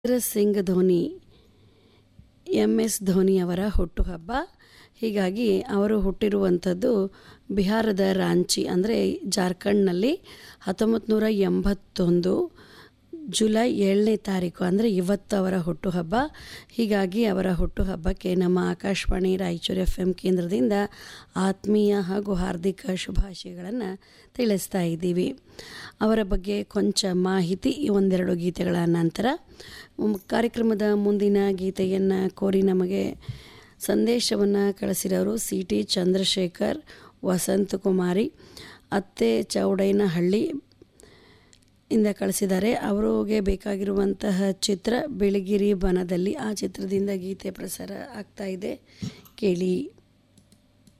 Mahendra Singh Dhoni M S Dhoni ಅವರ ಹುಟ್ಟುಹಬ್ಬ ಹೀಗಾಗಿ ಅವರು ಹುಟ್ಟಿರುವಂಥದ್ದು ಬಿಹಾರದ ರಾಂಚಿ ಅಂದರೆ ಜಾರ್ಖಂಡ್ನಲ್ಲಿ ಹತ್ತೊಂಬತ್ತು ನೂರ ಎಂಬತ್ತೊಂದು ಜುಲೈ ಏಳನೇ ತಾರೀಕು ಅಂದರೆ ಇವತ್ತು ಅವರ ಹುಟ್ಟುಹಬ್ಬ ಹೀಗಾಗಿ ಅವರ ಹುಟ್ಟುಹಬ್ಬಕ್ಕೆ ನಮ್ಮ ಆಕಾಶವಾಣಿ ರಾಯಚೂರು ಎಫ್ ಎಮ್ ಕೇಂದ್ರದಿಂದ ಆತ್ಮೀಯ ಹಾಗೂ ಹಾರ್ದಿಕ ಶುಭಾಶಯಗಳನ್ನು ತಿಳಿಸ್ತಾ ಇದ್ದೀವಿ ಅವರ ಬಗ್ಗೆ ಕೊಂಚ ಮಾಹಿತಿ ಈ ಒಂದೆರಡು ಗೀತೆಗಳ ನಂತರ ಮ್, ಕಾರ್ಯಕ್ರಮದ ಮುಂದಿನ ಗೀತೆಯನ್ನು ಕೋರಿ ನಮಗೆ ಸಂದೇಶವನ್ನು ಕಳಿಸಿರೋರು ಸಿ ಟಿ ಚಂದ್ರಶೇಖರ್ ವಸಂತಕುಮಾರಿ ಅತ್ತೆ ಚೌಡೈನಹಳ್ಳಿ ಇಂದ ಕಳಿಸಿದ್ದಾರೆ ಅವರಿಗೆ ಬೇಕಾಗಿರುವಂತಹ ಚಿತ್ರ ಬಿಳಿಗಿರಿ ಬನದಲ್ಲಿ ಆ ಚಿತ್ರದಿಂದ ಗೀತೆ ಪ್ರಸಾರ ಆಗ್ತಾ ಇದೆ ಕೇಳಿ